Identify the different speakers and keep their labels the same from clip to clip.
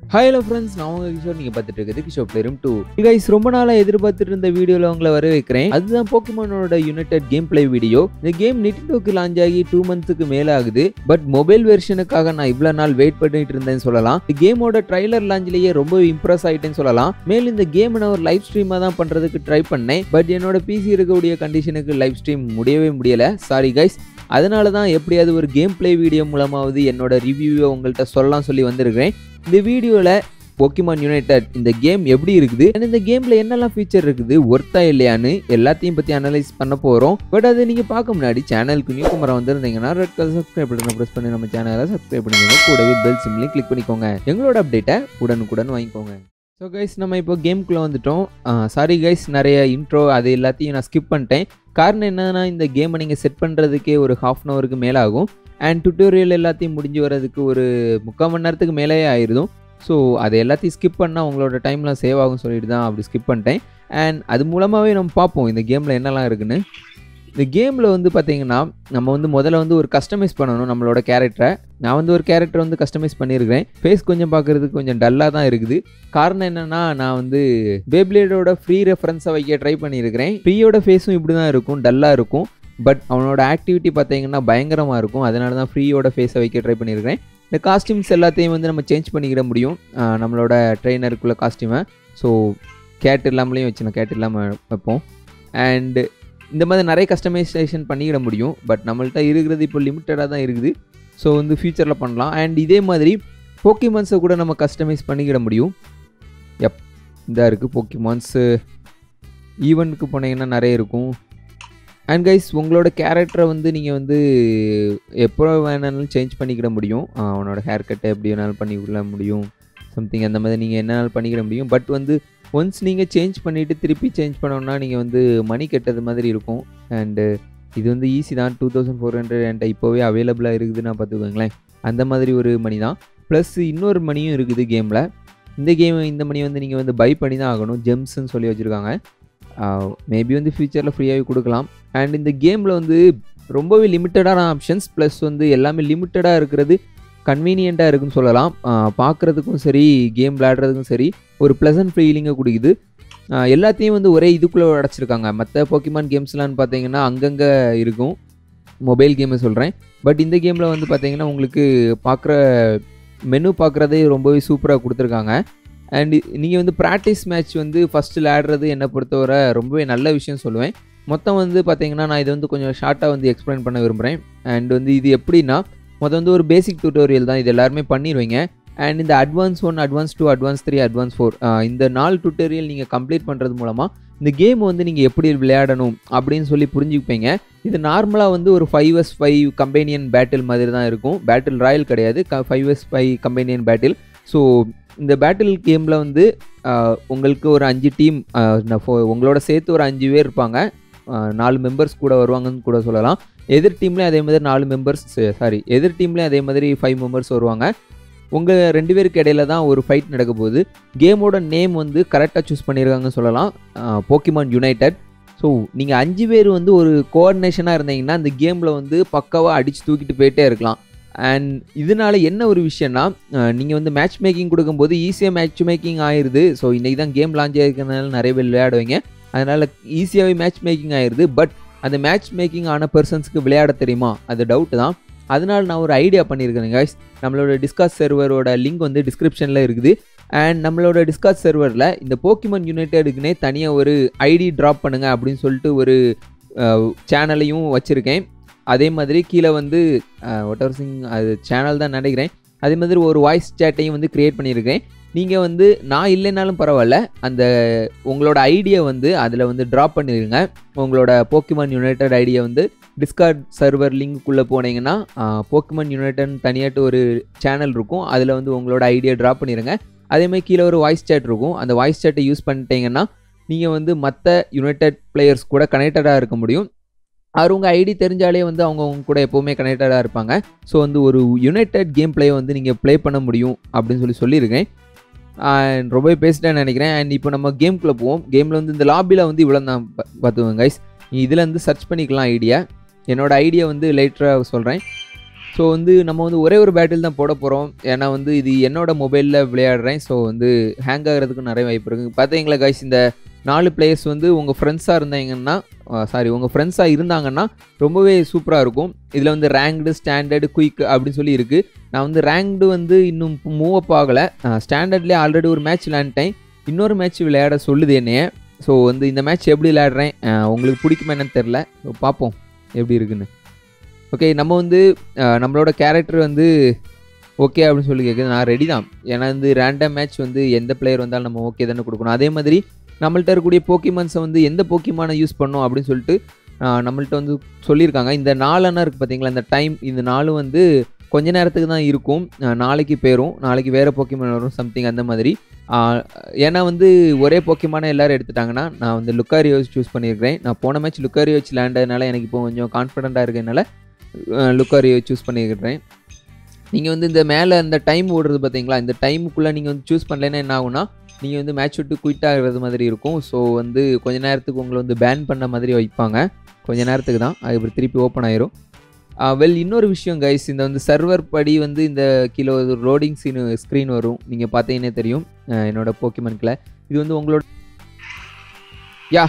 Speaker 1: hi hello friends நான் உங்க கிஷோர் நீங்க பார்த்துட்டு இருக்குது கிஷோர் பிளேரும் டூ கைஸ் ரொம்ப நாளா எதிர்பார்த்துட்டு இருந்த வீடியோல உங்களை வர வைக்கிறேன் அதுதான் போக்கிமானோட யுனைடெட் கேம் பிளே வீடியோ இந்த கேம் நிட்டிண்டோக்கு லான்ச் ஆகி டூ மந்த்ஸுக்கு மேல ஆகுது பட் மொபைல் வெர்ஷனுக்காக நான் இவ்வளவு நாள் வெயிட் பண்ணிட்டு இருந்தேன்னு சொல்லலாம் இந்த கேமோட ட்ரைலர் லான்ச்லயே ரொம்ப இம்ப்ரெஸ் ஆயிட்டேன்னு சொல்லலாம் மேலும் இந்த கேம் நான் ஒரு லைவ் ஸ்ட்ரீமா தான் பண்றதுக்கு ட்ரை பண்ணேன் பட் என்னோட பிசி இருக்கக்கூடிய கண்டிஷனுக்கு லைவ் ஸ்ட்ரீம் முடியவே முடியல சாரி கைஸ் அதனால தான் எப்படியாவது ஒரு கேம் பிளே வீடியோ மூலமாவது என்னோட ரிவ்யூவை உங்கள்கிட்ட சொல்லலாம் சொல்லி வந்திருக்கிறேன் இந்த வீடியோவில் போக்கிமான் யுனைடெட் இந்த கேம் எப்படி இருக்குது and இந்த கேமில் என்னெல்லாம் ஃபீச்சர் இருக்குது ஒர்த்தா இல்லையான்னு எல்லாத்தையும் பற்றி அனலைஸ் பண்ண போகிறோம் பட் அதை நீங்கள் பார்க்க முன்னாடி சேனலுக்கு நியூ குமரா வந்திருந்தீங்கன்னா ரெட் கலர் சப்ஸ்கிரைப் பட்டனை ப்ரெஸ் பண்ணி நம்ம சேனலை சப்ஸ்கிரைப் பண்ணிக்கோங்க கூடவே பெல் சிம்லையும் கிளிக் பண்ணிக்கோங்க எங்களோட அப்டேட்டை உடனுக்குடன் வாங்கிக்கோங்க ஸோ கைஸ் நம்ம இப்போ கேம்குள்ளே வந்துட்டோம் சாரி கைஸ் நிறைய இன்ட்ரோ அது எல்லாத்தையும் நான் ஸ்கிப் பண்ணிட்டேன் காரணம் என்னன்னா இந்த கேமை நீங்கள் செட் பண்ணுறதுக்கே ஒரு ஹாஃப் அன் ஹவருக்கு மேலே ஆகும் அண்ட் டுட்டோரியல் எல்லாத்தையும் முடிஞ்சு வரதுக்கு ஒரு முக்கால் மணி நேரத்துக்கு மேலேயே ஆயிருதும் ஸோ அதை எல்லாத்தையும் ஸ்கிப் பண்ணால் உங்களோட டைம்லாம் சேவ் ஆகும் சொல்லிட்டு தான் அப்படி ஸ்கிப் பண்ணிட்டேன் அண்ட் அது மூலமாகவே நம்ம பார்ப்போம் இந்த கேமில் என்னெல்லாம் இருக்குன்னு இந்த கேமில் வந்து பார்த்தீங்கன்னா நம்ம வந்து முதல்ல வந்து ஒரு கஸ்டமைஸ் பண்ணணும் நம்மளோட கேரக்டரை நான் வந்து ஒரு கேரக்டர் வந்து கஸ்டமைஸ் பண்ணியிருக்கிறேன் ஃபேஸ் கொஞ்சம் பார்க்குறதுக்கு கொஞ்சம் டல்லாக தான் இருக்குது காரணம் என்னென்னா நான் வந்து பேப்ளேடோட ஃப்ரீ ரெஃபரன்ஸை வைக்க ட்ரை பண்ணியிருக்கிறேன் ஃப்ரீயோட ஃபேஸும் இப்படி தான் இருக்கும் டல்லாக இருக்கும் பட் அவனோட ஆக்டிவிட்டி பார்த்தீங்கன்னா பயங்கரமாக இருக்கும் அதனால தான் ஃப்ரீயோட ஃபேஸை வைக்க ட்ரை பண்ணியிருக்கிறேன் இந்த காஸ்டியூம்ஸ் எல்லாத்தையும் வந்து நம்ம சேஞ்ச் பண்ணிக்கிட முடியும் ஆஹ் நம்மளோட ட்ரெயினருக்குள்ள காஸ்டியூமை ஸோ கேட் இல்லாமலேயும் வச்சு கேட் இல்லாமல் வைப்போம் அண்டு இந்த மாதிரி நிறைய கஸ்டமைசேஷன் பண்ணிக்கிட முடியும் பட் நம்மள்ட்ட இருக்கிறது இப்போ லிமிட்டடாக தான் இருக்குது ஸோ வந்து ஃப்யூச்சரில் பண்ணலாம் அண்ட் இதே மாதிரி போக்கிமான்ஸை கூட நம்ம கஸ்டமைஸ் பண்ணிக்கிட முடியும் எப் இதாக இருக்குது போக்கிமான்ஸு ஈவெண்ட்டுக்கு போனீங்கன்னா நிறைய இருக்கும் அண்ட் கைஸ் உங்களோட கேரக்டரை வந்து நீங்கள் வந்து எப்போ வேணாலும் சேஞ்ச் பண்ணிக்கிட முடியும் ஆஹ் அவனோட ஹேர் கட்டை எப்படி வேணாலும் பண்ணிக்கிட முடியும் சம்திங் அந்த மாதிரி நீங்கள் என்னாலும் பண்ணிக்கிட முடியும் பட் வந்து ஒன்ஸ் நீங்கள் சேஞ்ச் பண்ணிவிட்டு திருப்பி சேஞ்ச் பண்ணோன்னா நீங்கள் வந்து மணி கெட்டது மாதிரி இருக்கும் அண்டு இது வந்து ஈஸி தான் டூ தௌசண்ட் ஃபோர் ஹண்ட்ரட் என்கிட்ட இப்போவே அவைலபிளாக இருக்குதுன்னா பார்த்துக்கோங்களேன் அந்த மாதிரி ஒரு மணி தான் ப்ளஸ் இன்னொரு மணியும் இருக்குது கேமில் இந்த கேம் இந்த மணி வந்து நீங்கள் வந்து பை பண்ணி தான் ஆகணும் ஜெம்ஸ்ன்னு சொல்லி வச்சுருக்காங்க மேபி வந்து ஃப்யூச்சரில் ஃப்ரீயாகவே கொடுக்கலாம் அண்ட் இந்த கேமில் வந்து ரொம்பவே லிமிட்டடான ஆப்ஷன்ஸ் ப்ளஸ் வந்து எல்லாமே லிமிட்டடாக இருக்கிறது கன்வீனியண்ட்டாக இருக்குன்னு சொல்லலாம் பார்க்குறதுக்கும் சரி கேம் விளையாடுறதுக்கும் சரி ஒரு ப்ளசன்ட் ஃபீலிங்கை கொடுக்குது ஆஹ் எல்லாத்தையும் வந்து ஒரே இதுக்குள்ளே அடைச்சிருக்காங்க மற்ற போக்கிமான் கேம்ஸ்லான்னு பார்த்தீங்கன்னா அங்கங்கே இருக்கும் மொபைல் கேமை சொல்கிறேன் பட் இந்த கேமில் வந்து பார்த்தீங்கன்னா உங்களுக்கு பார்க்குற மெனு பார்க்குறதே ரொம்பவே சூப்பராக கொடுத்துருக்காங்க அண்ட் நீங்கள் வந்து ப்ராக்டிஸ் மேட்ச் வந்து ஃபஸ்ட்டு விளையாடுறது என்னை பொறுத்தவரை ரொம்பவே நல்ல விஷயம் சொல்லுவேன் மொத்தம் வந்து பார்த்தீங்கன்னா நான் இதை வந்து கொஞ்சம் ஷார்ட்டாக வந்து எக்ஸ்பிளைன் பண்ண விரும்புகிறேன் அண்ட் வந்து இது எப்படின்னா மொத்தம் வந்து ஒரு பேசிக் டியூட்டோரியல் தான் இது எல்லாருமே பண்ணிடுவீங்க அண்ட் இந்த advance one advance two advance three advance four இந்த நாலு டியூட்டோரியல் நீங்கள் கம்ப்ளீட் பண்ணுறது மூலமாக இந்த கேம் வந்து நீங்கள் எப்படி விளையாடணும் அப்படின்னு சொல்லி புரிஞ்சுப்பீங்க இது நார்மலாக வந்து ஒரு five S five companion battle மாதிரி தான் இருக்கும் பேட்டில் ராயல் கிடையாது க five S five companion battle so இந்த பேட்டில் கேமில் வந்து ஆஹ், உங்களுக்கு ஒரு அஞ்சு டீம் உங்களோட சேர்த்து ஒரு அஞ்சு பேர் இருப்பாங்க ஆஹ், நாலு மெம்பர்ஸ் கூட வருவாங்கன்னு கூட சொல்லலாம் எதிர் டீம்லேயும் அதே மாதிரி நாலு மெம்பர்ஸ் சாரி எதிர் டீம்லேயும் அதே மாதிரி ஃபைவ் மெம்பர்ஸ் வருவாங்க உங்கள் ரெண்டு பேருக்கு இடையில தான் ஒரு ஃபைட் நடக்க போகுது கேமோட நேம் வந்து கரெக்டாக சூஸ் பண்ணியிருக்காங்கன்னு சொல்லலாம் போக்கிமான் யுனைடெட் ஸோ நீங்கள் அஞ்சு பேர் வந்து ஒரு கோஆர்டினேஷனாக இருந்தீங்கன்னா இந்த கேமில் வந்து பக்காவாக அடித்து தூக்கிட்டு போயிட்டே இருக்கலாம் அண்ட் இதனால என்ன ஒரு விஷயம்னா நீங்கள் வந்து மேட்ச் மேக்கிங் கொடுக்கும்போது ஈஸியாக மேட்ச் மேக்கிங் ஆயிடுது ஸோ இன்றைக்கி தான் கேம் லான்ச் ஆகிருக்கிறதுனால நிறைய பேர் விளையாடுவீங்க அதனால் ஈஸியாகவே மேட்ச் மேக்கிங் ஆயிடுது பட் அந்த மேட்ச் மேக்கிங் ஆன பர்சன்ஸ்க்கு விளையாட தெரியுமா அது டவுட் தான் அதனால நான் ஒரு ஐடியா பண்ணியிருக்கேன் guys நம்மளோட டிஸ்காஸ் சர்வரோட லிங்க் வந்து டிஸ்கிரிப்ஷனில் இருக்குது அண்ட் நம்மளோட டிஸ்காஸ் சர்வரில் இந்த போக்கிமான் யுனைடெடுக்குனே தனியாக ஒரு ஐடி ட்ராப் பண்ணுங்க அப்படின்னு சொல்லிட்டு ஒரு சேனலையும் வச்சுருக்கேன் அதே மாதிரி கீழே வந்து ஒட்டர் சிங் அது சேனல் தான் நினைக்கிறேன் அதே மாதிரி ஒரு வாய்ஸ் சேட்டையும் வந்து க்ரியேட் பண்ணியிருக்கேன் நீங்கள் வந்து நான் இல்லைனாலும் பரவாயில்ல அந்த உங்களோட ஐடியை வந்து அதில் வந்து ட்ராப் பண்ணிடுங்க உங்களோட போக்கிமான் யுனைடெட் ஐடியை வந்து டிஸ்கார்ட் சர்வர் லிங்க்குள்ளே போனீங்கன்னா போக்கிமான் யுனைடெட் தனியாட்டு ஒரு சேனல் இருக்கும் அதில் வந்து உங்களோட ஐடியா ட்ராப் பண்ணிடுங்க அதே மாதிரி கீழே ஒரு வாய்ஸ் சேட் இருக்கும் அந்த வாய்ஸ் சேட்டை யூஸ் பண்ணிட்டீங்கன்னா நீங்கள் வந்து மற்ற யுனைடெட் பிளேயர்ஸ் கூட கனெக்டடாக இருக்க முடியும் அவர் உங்கள் ஐடி தெரிஞ்சாலே வந்து அவங்க உங்க கூட எப்போவுமே கனெக்டடாக இருப்பாங்க ஸோ வந்து ஒரு யுனைடெட் கேம் பிளேயை வந்து நீங்கள் ப்ளே பண்ண முடியும் அப்படின்னு சொல்லி சொல்லியிருக்கேன் And ரொம்பவே பேசிட்டேன்னு நினைக்கிறேன் அண்ட் இப்போ நம்ம கேம்குள்ளே போவோம் கேமில் வந்து இந்த லாபியில் வந்து இவ்வளோ தான் பா- பார்த்துக்கோங்க கைஸ் இதில் வந்து சர்ச் பண்ணிக்கலாம் ஐடியா என்னோட ஐடியா வந்து லேட்டராக சொல்கிறேன் ஸோ வந்து நம்ம வந்து ஒரே ஒரு பேட்டில் தான் போட போகிறோம் ஏன்னா வந்து இது என்னோட மொபைலில் விளையாடுறேன் ஸோ வந்து ஹேங் ஆகிறதுக்கு நிறைய வாய்ப்பு இருக்குது பார்த்தீங்களா கைஸ் இந்த நாலு பிளேயர்ஸ் வந்து உங்கள் ஃப்ரெண்ட்ஸாக இருந்தாங்கன்னா சாரி உங்கள் ஃப்ரெண்ட்ஸாக இருந்தாங்கன்னா ரொம்பவே சூப்பராக இருக்கும் இதில் வந்து ரேங்க்டு ஸ்டாண்டர்டு குயிக் அப்படின்னு சொல்லி இருக்குது நான் வந்து ரேங்க்டு வந்து இன்னும் மூவ் அப் ஆகலை ஸ்டாண்டர்ட்லேயே ஆல்ரெடி ஒரு மேட்ச் விளையாண்டேன் இன்னொரு மேட்ச் விளையாட சொல்லுது என்னைய ஸோ வந்து இந்த மேட்ச் எப்படி விளையாடுறேன் அஹ் உங்களுக்கு பிடிக்குமா என்னன்னு தெரில ஸோ பார்ப்போம் எப்படி இருக்குன்னு ஓகே நம்ம வந்து அஹ் நம்மளோட கேரக்டர் வந்து ஓகே அப்படின்னு சொல்லி கேட்குது நான் ரெடி தான் ஏன்னா வந்து ரேண்டம் மேட்ச் வந்து எந்த பிளேயர் வந்தாலும் நம்ம ஓகே தானே கொடுக்கணும் அதே மாதிரி நம்மள்ட்ட இருக்கக்கூடிய போக்கிமான்ஸை வந்து எந்த போக்கிமானை யூஸ் பண்ணோம் அப்படின்னு சொல்லிட்டு அஹ் நம்மள்ட்ட வந்து சொல்லியிருக்காங்க இந்த நாலனா இருக்குது பார்த்தீங்களா இந்த டைம் இந்த நாளும் வந்து கொஞ்ச நேரத்துக்கு தான் இருக்கும் அஹ் நாளைக்கு போயிடும் நாளைக்கு வேறு போக்கிமான் வரும் சம்திங் அந்த மாதிரி அஹ் ஏன்னா வந்து ஒரே போக்கிமான எல்லாரும் எடுத்துட்டாங்கன்னா நான் வந்து லுக்காரியோ சூஸ் பண்ணியிருக்கிறேன் நான் போன மேட்ச் லுக்காரியோ வச்சு விளையாண்டதுனால எனக்கு இப்போ கொஞ்சம் கான்ஃபிடண்ட்டாக இருக்கனால லுக்காரியோ சூஸ் பண்ணியிருக்கிறேன் நீங்கள் வந்து இந்த மேலே இந்த டைம் ஓடுறது பார்த்தீங்களா இந்த டைமுக்குள்ளே நீங்கள் வந்து சூஸ் பண்ணலைன்னா என்ன ஆகும்னா நீங்கள் வந்து மேட்ச் விட்டு குயிட் ஆகிறது மாதிரி இருக்கும் ஸோ வந்து கொஞ்ச நேரத்துக்கு உங்களை வந்து பேன் பண்ண மாதிரி வைப்பாங்க கொஞ்ச நேரத்துக்கு தான் அது அப்புறம் திருப்பி ஓப்பன் ஆயிரும் வெல் இன்னொரு விஷயம் கைஸ் இந்த வந்து சர்வர் படி வந்து இந்த கிலோ லோடிங் சீன் ஸ்க்ரீன் வரும் நீங்கள் பார்த்தீங்கன்னே தெரியும் அஹ் என்னோட போக்கிமன்கில் இது வந்து உங்களோட yeah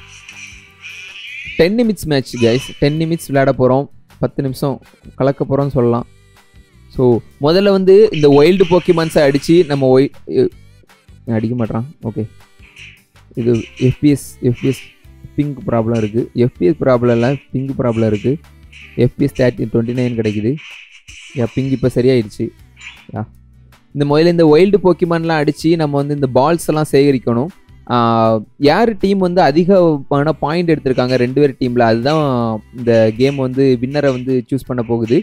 Speaker 1: ten minutes match guys ten minutes விளையாட போகிறோம் பத்து நிமிஷம் கலக்க போகிறோம்னு சொல்லலாம் ஸோ முதல்ல வந்து இந்த ஒயில்டு போக்கிமான்ஸை அடித்து நம்ம ஒய் அடிக்க மாட்டான் ஓகே இது எஃபிஎஸ் எஃபிஎஸ் பிங்க் ப்ராப்ளம் இருக்குது எஃபிஎஸ் ப்ராப்ளம் இல்லை பிங்க் ப்ராப்ளம் இருக்குது எஃபிஎஸ் தேர்ட்டி டுவெண்ட்டி நைன் கிடைக்குது யா பிங்க் இப்போ சரியாயிடுச்சு யா இந்த முதல்ல இந்த ஒயில்டு போக்கிமான்லாம் அடித்து நம்ம வந்து இந்த பால்ஸ் எல்லாம் சேகரிக்கணும் ஆஹ் யார் டீம் வந்து அதிகமான பாயிண்ட் எடுத்திருக்காங்க ரெண்டு பேர் டீமில் அதுதான் இந்த கேம் வந்து வின்னரை வந்து சூஸ் பண்ண போகுது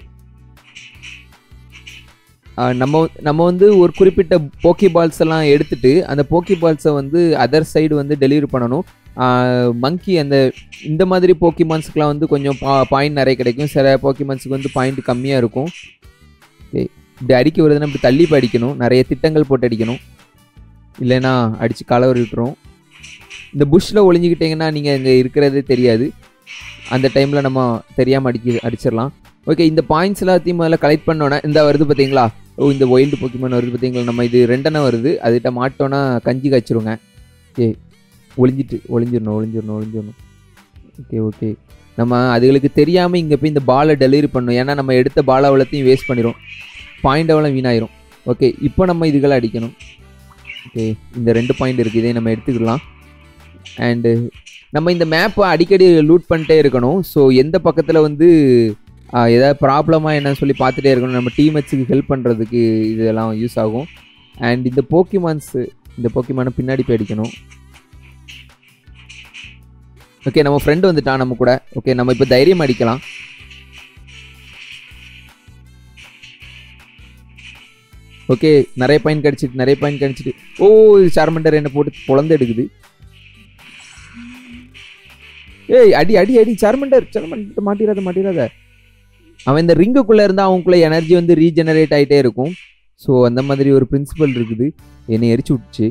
Speaker 1: ஆஹ் நம்ம நம்ம வந்து ஒரு குறிப்பிட்ட போக்கி பால்ஸ் எல்லாம் எடுத்துட்டு அந்த போக்கி பால்ஸை வந்து அதர் சைடு வந்து டெலிவரி பண்ணணும் மங்கி அந்த இந்த மாதிரி போக்கிமான்ஸுக்குலாம் வந்து கொஞ்சம் பா பாயிண்ட் நிறைய கிடைக்கும் சில போக்கிமான்ஸுக்கு வந்து பாயிண்ட் கம்மியாக இருக்கும் ஓகே இப்படி அடிக்க வருதுன்னா இப்படி தள்ளி போய் அடிக்கணும் நிறைய திட்டங்கள் போட்டு அடிக்கணும் இல்லைன்னா அடித்து கலவரி விட்டுரும் இந்த புஷ்ஷில் ஒளிஞ்சிக்கிட்டிங்கன்னா நீங்கள் இங்கே இருக்கிறதே தெரியாது அந்த டைமில் நம்ம தெரியாமல் அடிக்க அடிச்சிடலாம் ஓகே இந்த பாயிண்ட்ஸ் எல்லாத்தையும் முதல்ல கலெக்ட் பண்ணோன்னே இந்த வருது பார்த்தீங்களா ஓ இந்த ஒயில்டு போக்கிமான் வருது பார்த்தீங்களா நம்ம இது ரெண்டெண்ணம் வருது அதுகிட்ட மாட்டோன்னா கஞ்சி காய்ச்சிருங்க ஓகே ஒளிஞ்சிட்டு ஒளிஞ்சிடணும் ஒளிஞ்சிடணும் ஒளிஞ்சிடணும் ஓகே ஓகே நம்ம அதுகளுக்கு தெரியாமல் இங்கே போய் இந்த பாலை டெலிவரி பண்ணணும் ஏன்னா நம்ம எடுத்த பால் அவ்வளோத்தையும் வேஸ்ட் பண்ணிடும் பாயிண்ட் அவ்வளோ வீணாயிரும் ஓகே இப்போ நம்ம இதுகளை அடிக்கணும் ஓகே இந்த ரெண்டு பாயிண்ட் இருக்குது இதை நம்ம எடுத்துக்கலாம் அண்டு நம்ம இந்த மேப்பை அடிக்கடி லூட் பண்ணிட்டே இருக்கணும் ஸோ எந்த பக்கத்தில் வந்து ஆஹ், ஏதாவது ப்ராப்ளமாக என்னன்னு சொல்லி பார்த்துட்டே இருக்கணும் நம்ம டீமேட்ஸுக்கு ஹெல்ப் பண்ணுறதுக்கு இதெல்லாம் யூஸ் ஆகும் அண்ட் இந்த போக்கிமான்ஸு இந்த போக்கிமான பின்னாடி போய் அடிக்கணும் ஓகே நம்ம ஃப்ரெண்டு வந்துட்டான் நம்ம கூட ஓகே நம்ம இப்போ தைரியம் அடிக்கலாம் ஓகே நிறைய பாயிண்ட் கிடச்சிட்டு நிறைய பாயிண்ட் கிடச்சிட்டு ஓ சார்மண்டர் என்ன போட்டு பொழந்து எடுக்குது ஏய் அடி அடி அடி சார்மண்டர் சார்மண்டர் மாட்டிடாத மாட்டிடாத அவன் இந்த ரிங்குக்குள்ளே இருந்தால் அவனுக்குள்ள எனர்ஜி வந்து ரீஜெனரேட் ஆகிட்டே இருக்கும் ஸோ அந்த மாதிரி ஒரு பிரின்சிபல் இருக்குது என்னை எரிச்சு விட்டுச்சு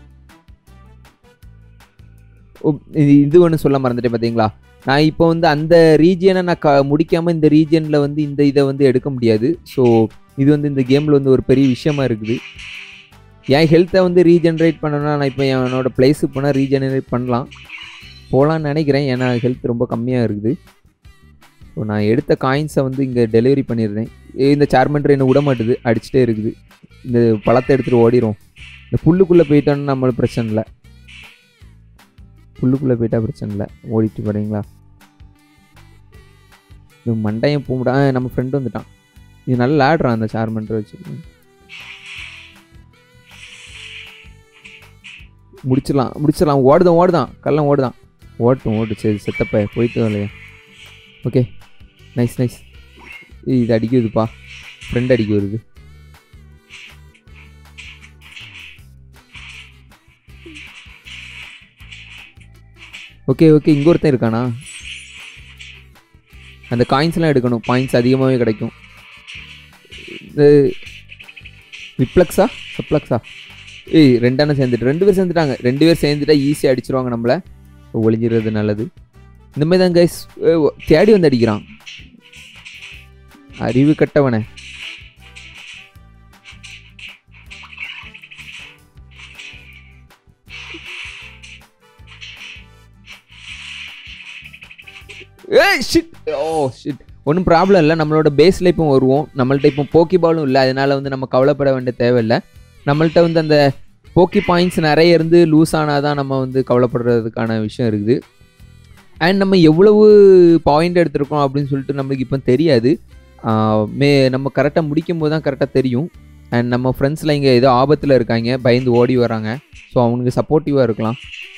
Speaker 1: ஓ, இது இது ஒன்று சொல்ல மறந்துட்டேன் பார்த்தீங்களா நான் இப்போ வந்து அந்த ரீஜியனை நான் க முடிக்காமல் இந்த ரீஜியனில் வந்து இந்த இதை வந்து எடுக்க முடியாது ஸோ இது வந்து இந்த கேமில் வந்து ஒரு பெரிய விஷயமா இருக்குது என் ஹெல்த்தை வந்து ரீஜெனரேட் பண்ணணும்னா நான் இப்போ என்னோட பிளேஸுக்கு போனால் ரீஜெனரேட் பண்ணலாம் போகலான்னு நினைக்கிறேன் ஏன்னா ஹெல்த் ரொம்ப கம்மியாக இருக்குது ஸோ நான் எடுத்த காயின்ஸை வந்து இங்கே டெலிவரி பண்ணிடுறேன் இந்த சேர்மன்டர் என்ன விட மாட்டுது அடிச்சுட்டே இருக்குது இந்த பழத்தை எடுத்துகிட்டு ஓடிரும் இந்த புல்லுக்குள்ளே போயிட்டோன்னு நம்மளுக்கு பிரச்சனை இல்லை புல்லுக்குள்ளே போயிட்டா பிரச்சனை இல்லை ஓடிட்டு போகிறீங்களா இது மண்டையன் பூமுடா ஆ, நம்ம ஃப்ரெண்டு வந்துட்டான் இது நல்லா ஆடுறான் அந்த சார்மன்டர் வச்சு முடிச்சிடலாம் முடிச்சிடலாம் ஓடுதான் ஓடுதான் கள்ளம் ஓடுதான் ஓட்டும் ஓடு சரி செத்தப்ப போயிட்டு இல்லையா ஓகே நைஸ் நைஸ் இது அடிக்க வருதுப்பா ஃப்ரெண்ட் அடிக்க வருது ஓகே ஓகே இங்கே ஒருத்தன் இருக்கானா அந்த காயின்ஸ்லாம் எடுக்கணும் பாயிண்ட்ஸ் அதிகமாகவே கிடைக்கும் இந்த ரிப்ளக்ஸா சப்ளக்ஸா ஏய் ரெண்டான சேர்ந்துட்டு ரெண்டு பேர் சேர்ந்துட்டாங்க ரெண்டு பேர் சேர்ந்துட்டா ஈஸியாக அடிச்சிருவாங்க நம்மளை ஒளிஞ்சிடுறது நல்லது இந்த மாதிரி தான் கைஸ் தேடி வந்து அடிக்கிறான் அறிவு கட்டவனே ஏய் ஷிட் ஓ ஷிட் ஒன்றும் ப்ராப்ளம் இல்லை நம்மளோட பேஸில் இப்போ வருவோம் நம்மள்ட்ட இப்போ போக்கி பாலும் இல்லை அதனால வந்து நம்ம கவலைப்பட வேண்டிய தேவையில்லை நம்மள்ட்ட வந்து அந்த போக்கி பாயிண்ட்ஸ் நிறைய இருந்து லூஸ் ஆனால் தான் நம்ம வந்து கவலைப்படுறதுக்கான விஷயம் இருக்குது அண்ட் நம்ம எவ்வளவு பாயிண்ட் எடுத்திருக்கோம் அப்படின்னு சொல்லிட்டு நம்மளுக்கு இப்போ தெரியாது ஆஹ் மே நம்ம கரெக்டாக முடிக்கும் போது தான் கரெக்டாக தெரியும் அண்ட் நம்ம ஃப்ரெண்ட்ஸில் இங்கே ஏதோ ஆபத்தில் இருக்காங்க பயந்து ஓடி வராங்க ஸோ அவனுக்கு சப்போர்ட்டிவாக இருக்கலாம்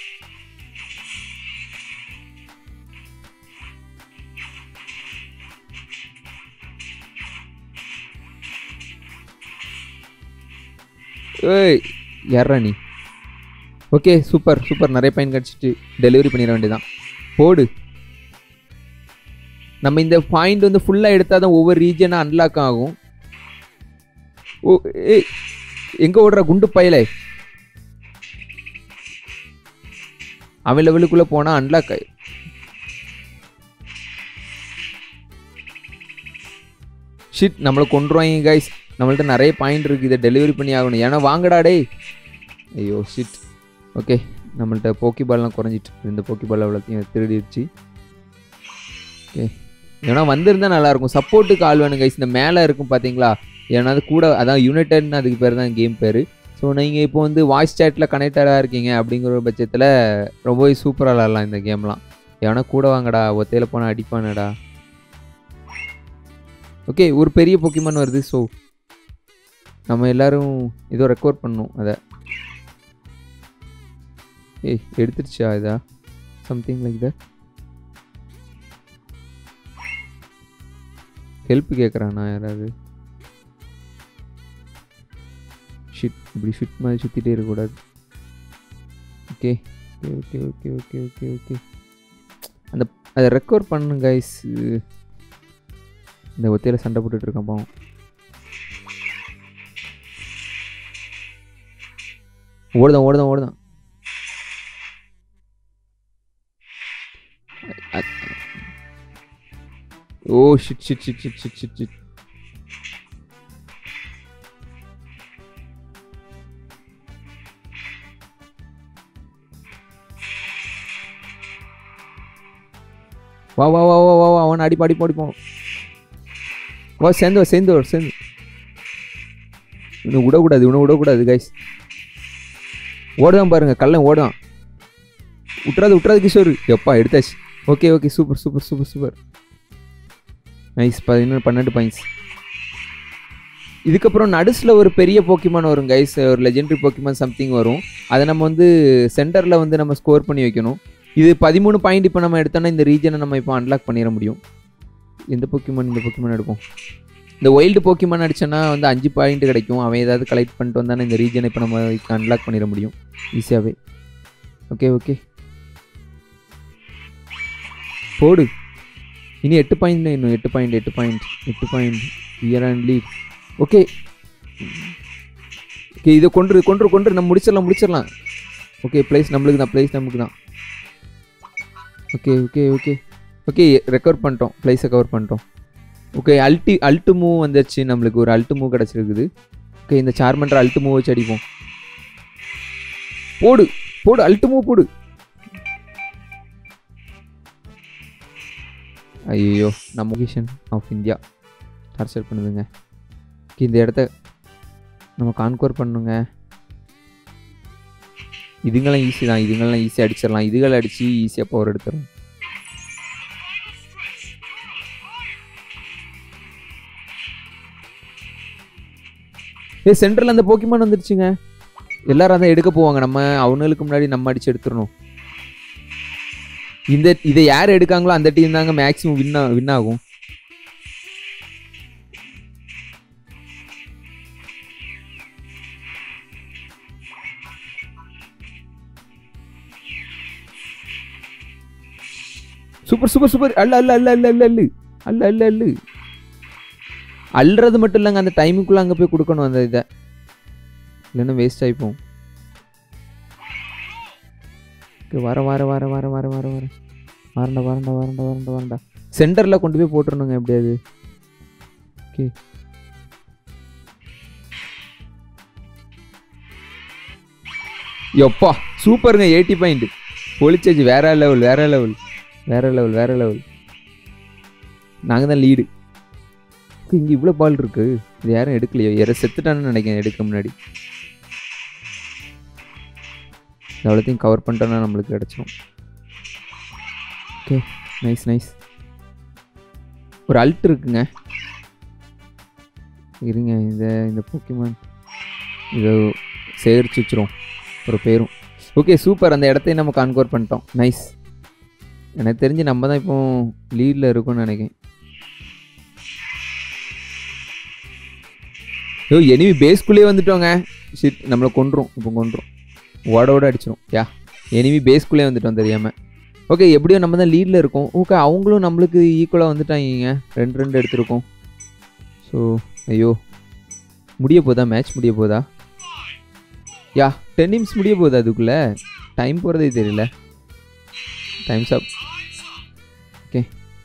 Speaker 1: ஏய் யாரா நீ ஓகே சூப்பர் சூப்பர் நிறைய பயன் கிடச்சிட்டு டெலிவரி பண்ணிட வேண்டியதான் போடு நம்ம இந்த பாயிண்ட் வந்து ஃபுல்லாக எடுத்தால் தான் ஒவ்வொரு ரீஜனாக அன்லாக் ஆகும் ஓ ஏய் எங்கே ஓடுற குண்டு பயலே அவன் லெவலுக்குள்ளே போனால் அன்லாக் ஆகி ஷிட் நம்மளை கொண்டுருவாங்க கைஸ் நம்மள்ட்ட நிறைய பாயிண்ட் இருக்குது இதை டெலிவரி பண்ணி ஆகணும் ஏன்னா வாங்கடா டேய் ஐயோ ஷிட் ஓகே நம்மள்ட்ட போக்கி பால்லாம் குறைஞ்சிட்டு இந்த போக்கி பால் அவ்வளோத்தையும் திருடிடுச்சு ஓகே ஏன்னா வந்திருந்தா நல்லாயிருக்கும் சப்போர்ட்டுக்கு ஆள் வேணும் கைஸ் இந்த மேலே இருக்கும் பார்த்தீங்களா ஏன்னா அது கூட அதான் யுனைடெட்னு அதுக்கு பேர் தான் கேம் பேர் ஸோ நீங்கள் இப்போ வந்து வாய்ஸ் சேட்டில் கனெக்டடாக இருக்கீங்க அப்படிங்கிற ஒரு பட்சத்தில் ரொம்பவே சூப்பராக விளாட்லாம் இந்த கேம்லாம் ஏன்னா கூட வாங்கடா ஒத்தையில் போனால் அடிப்பானடா ஓகே ஒரு பெரிய பொக்கிமான் வருது ஸோ நம்ம எல்லாரும் ஏதோ ரெக்கவர் பண்ணணும் அதை ஏய் எடுத்துருச்சா இதா சம்திங் லைக் தட் ஹெல்ப் கேட்குறானா யாராவது ஷிட் இப்படி ஷிட் மாதிரி சுற்றிட்டே இருக்கக்கூடாது okay okay okay okay okay okay அந்த அதை ரெக்கவர் பண்ணு கைஸ் இந்த ஒத்தையில் சண்டை போட்டுட்டு இருக்கான் பாவம் ஓடுதான் ஓடுதான் ஓடுதான் அ- oh shit shit shit shit shit shit shit வா வா வா வா வா வா அவன் அடிப்பா அடிப்பா அடிப்போம் வா சேர்ந்து வா சேர்ந்து வா சேர்ந்து இவனை விடக்கூடாது இவனை விடக்கூடாது கைஸ் ஓடுதான் பாருங்க கள்ளன் ஓடுதான் விட்றாது விட்றாது கிஷோர் எப்பா எடுத்தாச்சு okay okay super super super super nice பதினொன்று பன்னெண்டு பாயிண்ட்ஸ் இதுக்கப்புறம் நடுஸில் ஒரு பெரிய போக்கிமான் வரும் கைஸ் ஒரு லெஜெண்டரி போக்கிமான் சம்திங் வரும் அதை நம்ம வந்து சென்டரில் வந்து நம்ம ஸ்கோர் பண்ணி வைக்கணும் இது பதிமூணு பாயிண்ட் இப்போ நம்ம எடுத்தோம்னா இந்த ரீஜனை நம்ம இப்போ அன்லாக் பண்ணிட முடியும் எந்த போக்கிமான் இந்த போக்கிமான் எடுப்போம் இந்த வைல்டு போக்கிமான் அடிச்சோன்னா வந்து அஞ்சு பாயிண்ட் கிடைக்கும் அவன் ஏதாவது கலெக்ட் பண்ணிட்டு வந்தானே இந்த ரீஜனை இப்போ நம்ம அன்லாக் பண்ணிட முடியும் ஈஸியாகவே ஓகே ஓகே போடு இனி எட்டு பாயிண்ட் இன்னும் எட்டு பாயிண்ட் எட்டு பாயிண்ட் எட்டு point year and lead okay okay இதை கொண்டு கொண்டு கொண்டு நம்ம முடிச்சிடலாம் முடிச்சிடலாம் ஓகே ப்ளேஸ் நம்மளுக்கு தான் ப்ளேஸ் நமக்கு தான் okay okay okay okay recover பண்ணிட்டோம் ப்ளேஸை கவர் பண்ணிட்டோம் ஓகே அல்டி அல்ட்டு மூவ் வந்துருச்சு நம்மளுக்கு ஒரு அல்ட்டு மூவ் கிடச்சிருக்குது ஓகே இந்த சார்மன்ற அல்ட்டு மூவ் வச்சு அடிப்போம் போடு போடு அல்ட்டு மூவ் போடு ஐயோ நம்ம லொகேஷன் ஆஃப் இந்தியா டார்ச்சர் பண்ணுதுங்க Okay, இந்த இடத்த நம்ம கான்கோர் பண்ணுங்க இதுங்கெல்லாம் ஈஸி தான் இதுங்கெல்லாம் ஈஸியாக அடிச்சிடலாம் இதுகளை அடித்து ஈஸியாக பவர் எடுத்துடலாம் ஏ சென்டரில் அந்த போக்கிமான் வந்துருச்சுங்க எல்லாரும் அதான் எடுக்க போவாங்க நம்ம அவனுங்களுக்கு முன்னாடி நம்ம அடிச்சு எடுத்துடணும் இந்த இதை யார் எடுக்காங்களோ அந்த டீம் தாங்க மேக்ஸிமம் வின் வின் ஆகும் சூப்பர் சூப்பர் சூப்பர் அல்ல அல்ல அல்ல அல்ல அல்ல அல்லு அல்ல அல்ல அல்லு அல்றது மட்டும் இல்லைங்க அந்த டைமுக்குள்ள அங்கே போய் கொடுக்கணும் அந்த இதை இல்லைன்னா வேஸ்ட் ஆகிப்போம் Okay, வர வர வர வர வர வர வர வரண்டா வரண்டா வரண்டா வரண்டா வரண்டா சென்டரில் கொண்டு போய் போட்டுருணுங்க எப்படியாது ஓகே எப்பா சூப்பருங்க எயிட்டி பாயிண்ட் பொலிச்சேஜ் வேற லெவல் வேற லெவல் வேற லெவல் வேற லெவல் நாங்கள் தான் லீடு இங்கே இவ்வளோ பால் இருக்கு இது யாரும் எடுக்கலையோ யாரும் செத்துட்டான்னு நினைக்கிறேன் எடுக்க முன்னாடி எவ்வளோத்தையும் கவர் பண்ணிட்டோன்னா நம்மளுக்கு கிடச்சிரும் ஓகே நைஸ் நைஸ் ஒரு அல்ட் இருக்குங்க இருங்க இதை இந்த போக்கிமான் இதை சேகரிச்சு வச்சிரும் ஒரு பேரும் ஓகே சூப்பர் அந்த இடத்தையும் நம்ம கான்கோர் பண்ணிட்டோம் நைஸ் எனக்கு தெரிஞ்சு நம்ம தான் இப்போ லீடில் இருக்கோம்னு நினைக்கிறேன் ஐயோ எனிமி பேஸ்க்குள்ளேயே வந்துட்டோங்க ஷிட் நம்மளை கொன்றும் இப்போ கொன்றும் ஓட ஓட அடிச்சிரும் யா எனிமி பேஸ்க்குள்ளே வந்துட்டோம் தெரியாமல் ஓகே எப்படியோ நம்ம தான் லீடில் இருக்கோம் ஓகே அவங்களும் நம்மளுக்கு ஈக்குவலாக வந்துட்டாங்க ரெண்டு ரெண்டு எடுத்திருக்கோம் ஸோ ஐயோ முடிய போதா மேட்ச் முடிய போதா யா டென் நிமிஷம் முடிய போகுது அதுக்குள்ளே டைம் போகிறதே தெரியல டைம்ஸ் அப் ஓகே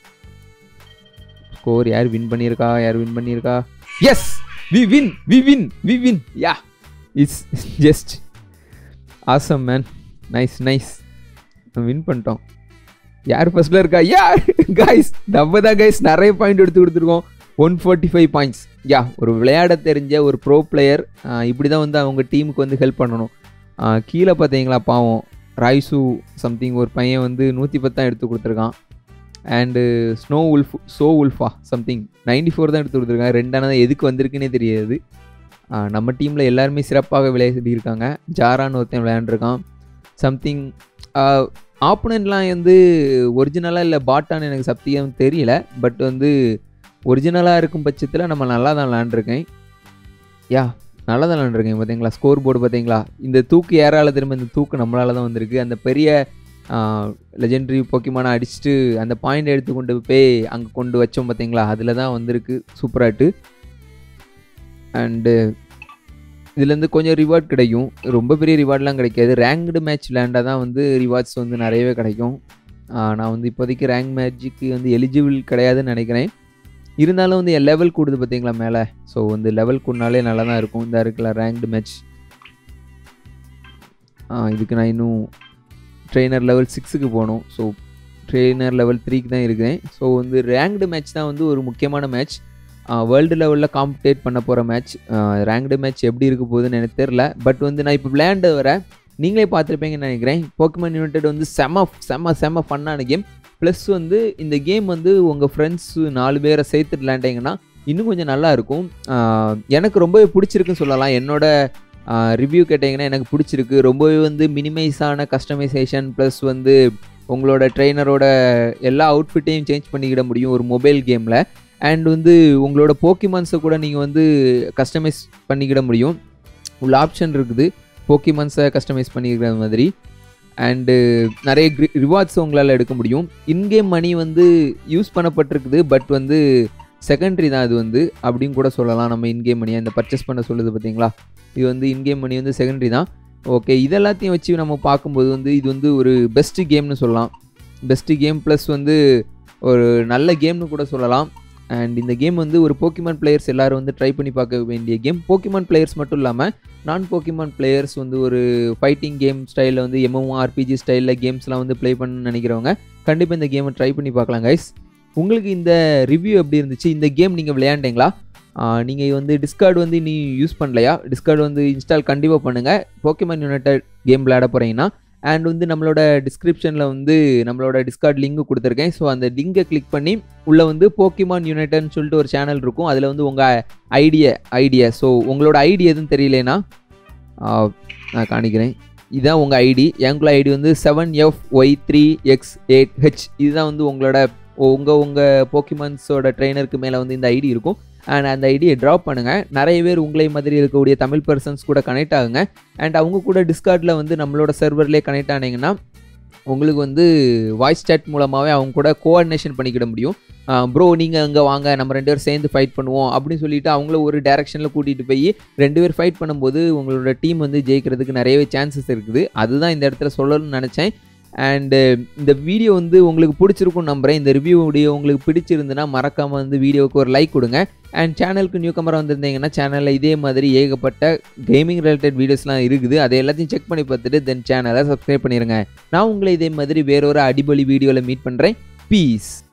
Speaker 1: ஸ்கோர் யார் வின் பண்ணியிருக்கா யார் வின் பண்ணியிருக்கா yes we win we win we win yeah it's just awesome man nice nice win பண்ணிட்டோம் யார் ஃபர்ஸ்ட்ல இருக்கா யார் கைஸ் நம்ம தான் கைஸ் நிறைய பாயிண்ட் எடுத்து கொடுத்துருக்கோம் one forty five points yeah ஒரு விளையாட தெரிஞ்ச ஒரு ப்ரோ பிளேயர் இப்படி தான் வந்து அவங்க டீமுக்கு வந்து ஹெல்ப் பண்ணணும் ஆஹ் கீழே பார்த்தீங்களா பாவம் ராய்சு சம்திங் ஒரு பையன் வந்து நூற்றி பத்தான் எடுத்து கொடுத்துருக்கான் அண்டு ஸ்னோ உல்ஃப் சோ உல்ஃபா சம்திங் நைன்டி ஃபோர் தான் எடுத்து கொடுத்துருக்காங்க ரெண்டானது எதுக்கு வந்திருக்குன்னே தெரியாது ஆஹ் நம்ம டீமில் எல்லாருமே சிறப்பாக விளையாடி இருக்காங்க ஜாரான்னு ஒருத்தன் விளையாண்டுருக்கான் சம்திங் ஆப்போனண்ட்லாம் வந்து ஒரிஜினலாக இல்லை பாட்டான்னு எனக்கு சத்தியம் தெரியல பட் வந்து ஒரிஜினலாக இருக்கும் பட்சத்தில் நம்ம நல்லா தான் விளாண்டுருக்கேன் யா நல்லா தான் விளாண்டுருக்கேன் பார்த்தீங்களா ஸ்கோர் போர்டு பார்த்தீங்களா இந்த தூக்கு ஏறால திரும்ப இந்த தூக்கு நம்மளால தான் வந்திருக்கு அந்த பெரிய லெஜெண்டரி போக்கிமான அடிச்சுட்டு அந்த பாயிண்ட் எடுத்து கொண்டு போய் அங்கே கொண்டு வச்சோம் பார்த்தீங்களா அதில் தான் வந்திருக்கு சூப்பராட்டு அண்டு இதுலேருந்து கொஞ்சம் ரிவார்ட் கிடைக்கும் ரொம்ப பெரிய ரிவார்ட்லாம் கிடைக்காது ரேங்க்டு மேட்ச் விளையாண்டா தான் வந்து ரிவார்ட்ஸ் வந்து நிறையவே கிடைக்கும் ஆஹ் நான் வந்து இப்போதைக்கு ரேங்க் மேட்ச்சுக்கு வந்து எலிஜிபிள் கிடையாதுன்னு நினைக்கிறேன் இருந்தாலும் வந்து என் லெவல் கூடுது பார்த்தீங்களா மேலே ஸோ வந்து லெவல் கூடனாலே நல்லா தான் இருக்கும் இந்த இருக்குல்ல ரேங்க்டு மேட்ச் இதுக்கு நான் இன்னும் ட்ரெயினர் லெவல் சிக்ஸுக்கு போகணும் ஸோ ட்ரெயினர் லெவல் த்ரீக்கு தான் இருக்கேன் ஸோ வந்து ரேங்க்டு மேட்ச் தான் வந்து ஒரு முக்கியமான மேட்ச் வேர்ல்டு லெவலில் காம்படேட் பண்ண போகிற மேட்ச் ரேங்க்டு மேட்ச் எப்படி இருக்க போகுதுன்னு எனக்கு தெரில பட் வந்து நான் இப்போ விளையாண்டு வர நீங்களே பார்த்துருப்பீங்கன்னு நினைக்கிறேன் போக்கிமன் யுனைடெட் வந்து செம செம செம ஃபன்னான கேம் ப்ளஸ் வந்து இந்த கேம் வந்து உங்கள் ஃப்ரெண்ட்ஸு நாலு பேரை சேர்த்து விளையாண்டிங்கன்னா இன்னும் கொஞ்சம் நல்லா இருக்கும் ஆஹ் எனக்கு ரொம்பவே பிடிச்சிருக்குன்னு சொல்லலாம் என்னோட ரிவ்யூ கேட்டிங்கன்னா எனக்கு பிடிச்சிருக்கு ரொம்பவே வந்து மினிமைஸான கஸ்டமைசேஷன் ப்ளஸ் வந்து உங்களோட ட்ரெயினரோட எல்லா அவுட்ஃபிட்டையும் சேஞ்ச் பண்ணிக்கிட முடியும் ஒரு மொபைல் கேமில் அண்ட் வந்து உங்களோட போக்கிமான்ஸை கூட நீங்கள் வந்து கஸ்டமைஸ் பண்ணிக்கிட முடியும் உள்ள ஆப்ஷன் இருக்குது போக்கிமான்ஸை கஸ்டமைஸ் பண்ணிக்கிற மாதிரி அண்டு நிறைய ரிவார்ட்ஸ் உங்களால் எடுக்க முடியும் இன்கேம் மணி வந்து யூஸ் பண்ணப்பட்டிருக்குது பட் வந்து செகண்டரி தான் இது வந்து அப்படின்னு கூட சொல்லலாம் நம்ம இன்கேம் மணியை இந்த பர்ச்சேஸ் பண்ண சொல்லுது பார்த்தீங்களா இது வந்து இன்கேம் மணி வந்து செகண்டரி தான் ஓகே இதெல்லாத்தையும் வச்சு நம்ம பார்க்கும்போது வந்து இது வந்து ஒரு பெஸ்ட்டு கேம்னு சொல்லலாம் பெஸ்ட்டு கேம் ப்ளஸ் வந்து ஒரு நல்ல கேம்னு கூட சொல்லலாம் அண்ட் இந்த கேம் வந்து ஒரு போக்கிமான் பிளேயர்ஸ் எல்லாரும் வந்து ட்ரை பண்ணி பார்க்க வேண்டிய கேம் போக்கிமான் பிளேயர்ஸ் மட்டும் இல்லாமல் நான் போக்கிமான் பிளேயர்ஸ் வந்து ஒரு ஃபைட்டிங் கேம் ஸ்டைலில் வந்து எம்எம் ஆர்பிஜி ஸ்டைலில் கேம்ஸ்லாம் வந்து ப்ளே பண்ண நினைக்கிறவங்க கண்டிப்பாக இந்த கேமை ட்ரை பண்ணி பார்க்கலாம் கைஸ் உங்களுக்கு இந்த ரிவ்யூ எப்படி இருந்துச்சு இந்த கேம் நீங்கள் விளையாண்டீங்களா நீங்கள் வந்து டிஸ்கார்டு வந்து நீ யூஸ் பண்ணலையா டிஸ்கார்டு வந்து இன்ஸ்டால் கண்டிப்பாக பண்ணுங்கள் போக்கிமான் யுனைடெட் கேம் விளையாட போகிறீங்கன்னா அண்ட் வந்து நம்மளோட டிஸ்கிரிப்ஷனில் வந்து நம்மளோட டிஸ்கார்ட் லிங்க் கொடுத்துருக்கேன் ஸோ அந்த லிங்கை கிளிக் பண்ணி உள்ளே வந்து போக்கிமான் யுனைடட்னு சொல்லிட்டு ஒரு சேனல் இருக்கும் அதில் வந்து உங்கள் ஐடியா ஐடியா ஸோ உங்களோட ஐடி எதுன்னு தெரியலனா நான் காணிக்கிறேன் இதுதான் உங்கள் ஐடி எங்களோட ஐடி வந்து seven F Y three X eight H இதுதான் வந்து உங்களோட உங்கள் உங்கள் போக்கிமான்ஸோட ட்ரெயினருக்கு மேலே வந்து இந்த ஐடி இருக்கும் அண்ட் அந்த ஐடியை ட்ராப் பண்ணுங்கள் நிறைய பேர் உங்களை மாதிரி இருக்கக்கூடிய தமிழ் பர்சன்ஸ் கூட கனெக்ட் ஆகுங்க அண்ட் அவங்க கூட டிஸ்கார்டில் வந்து நம்மளோட சர்வர்லேயே கனெக்ட் ஆனீங்கன்னா உங்களுக்கு வந்து வாய்ஸ் சேட் மூலமாகவே அவங்க கூட கோஆர்டினேஷன் பண்ணிக்கிட முடியும் ப்ரோ நீங்கள் அங்கே வாங்க நம்ம ரெண்டு பேரும் சேர்ந்து ஃபைட் பண்ணுவோம் அப்படின்னு சொல்லிட்டு அவங்கள ஒரு டேரெக்ஷனில் கூட்டிகிட்டு போய் ரெண்டு பேர் ஃபைட் பண்ணும்போது உங்களோட டீம் வந்து ஜெயிக்கிறதுக்கு நிறையவே சான்சஸ் இருக்குது அதுதான் இந்த இடத்துல சொல்லணும்னு நினச்சேன் அண்டு இந்த வீடியோ வந்து உங்களுக்கு பிடிச்சிருக்கும் நம்புகிறேன் இந்த ரிவ்யூ வீடியோ உங்களுக்கு பிடிச்சிருந்துன்னா மறக்காமல் வந்து வீடியோவுக்கு ஒரு லைக் கொடுங்க அண்ட் சேனலுக்கு நியூ கமராக வந்திருந்தீங்கன்னா சேனலில் இதே மாதிரி ஏகப்பட்ட கேமிங் ரிலேட்டட் வீடியோஸ்லாம் இருக்குது அதை எல்லாத்தையும் செக் பண்ணி பார்த்துட்டு தென் சேனலை சப்ஸ்கிரைப் பண்ணிடுங்க நான் உங்களை இதே மாதிரி வேறொரு அடிபொலி வீடியோவில் மீட் பண்ணுறேன் பீஸ்